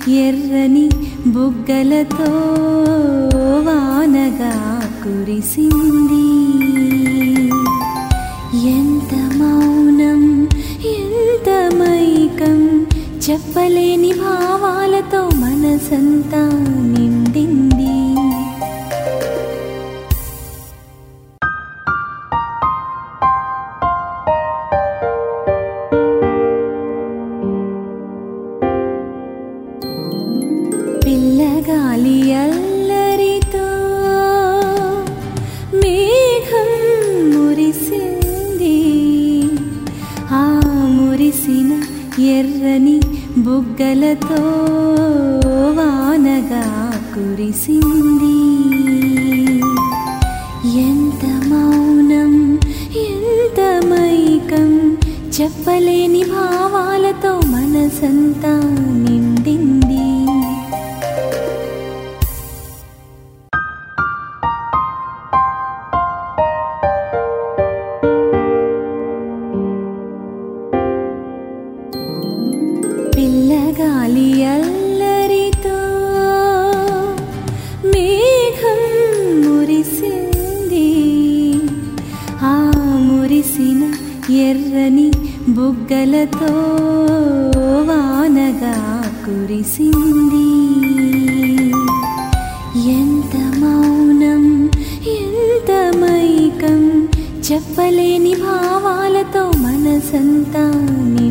ఎర్రని బుగ్గలతో వానగా కురిసింది ఎంత మౌనం ఎంత మైకం చెప్పలేని భావాలతో మనసంతా నిండింది పిల్లగాలి అల్లరితో మేఘం మురిసింది ఆ మురిసిన ఎర్రని బుగ్గలతో వానగా కురిసింది ఎంత మౌనం ఎంత మైకం చెప్పలేని భావాలతో మనసంతా నిండింది పిల్లగాలి అల్లరితో మేఘం మురిసింది ఆ మురిసిన ఎర్రని బుగ్గలతో వానగా కురిసింది ఎంత మౌనం ఎంత మైకం చెప్పలేని భావాలతో మనసంతా నిండింది